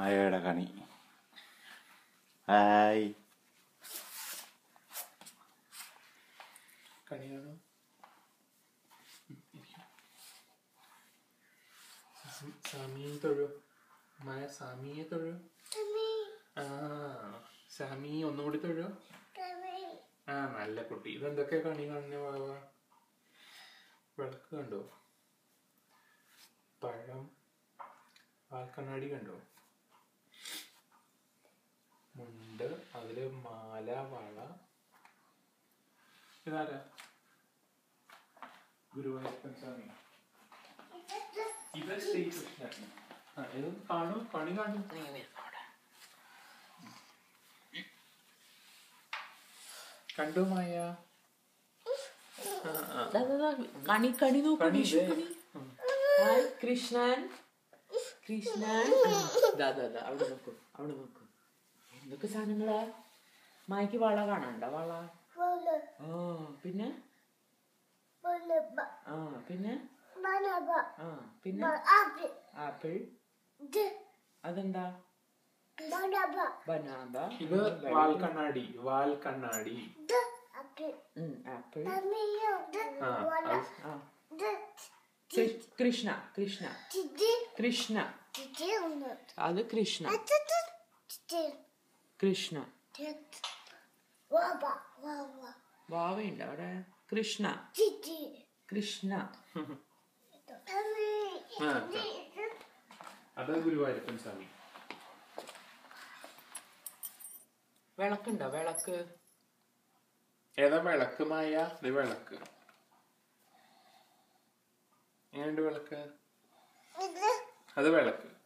മായയുടെ കണി ഹായ് കണിയാണോ സാമിയെ തൊഴു മായ സാമിയെ തൊഴു ആ സാമി ഒന്നുകൂടി തൊഴു ആ നല്ല കുട്ടി ഇതെന്തൊക്കെ കണി കാണുന്ന വാവ വിളക്ക് കണ്ടോ പഴം വാൽക്കണ്ണാടി കണ്ടോ മുണ്ട് അതില് മാല വള ഇതാരാ ഗുരുവായൂരപ്പൻ സ്വാമി ഇത് ശ്രീകൃഷ്ണൻ ആ ഇത് കാണൂ കണി കാണൂ കണ്ടു മായ ദാ, ദാ, ദാ, കണി കണി നോക്കൂ കണി വിഷു ദേ. കണി ഹായ് കൃഷ്ണൻ കൃഷ്ണൻ ദാ ദാ ദാ അവിടെ നോക്കൂ അവിടെ നോക്കൂ എന്തൊക്കെ സാധനങ്ങളാ മായ്ക്ക് വള കാണണ്ട വള ആ പിന്നെ ആ പിന്നെ ആ പിന്നെ ആപ്പിൾ അതെന്താ ബനാന ഇത് വാൽക്കണ്ണാടി വാൽക്കണ്ണാടി ഉം, ആപ്പിൾ ആ അത് ആ കൃ- കൃഷ്ണ കൃഷ്ണ കൃഷ്ണ അത് കൃഷ്ണ കൃഷ്ണ വാവയുണ്ട് അവിടെ കൃഷ്ണ കൃഷ്ണ ആ, അത് ഗുരുവായൂരപ്പൻ സ്വാമി വിളക്കുണ്ടോ വിളക്ക് ഏതാ വിളക്ക് മായ ഇത് വിളക്ക് എങ്ങനെയുണ്ട് വിളക്ക് അത് വിളക്ക്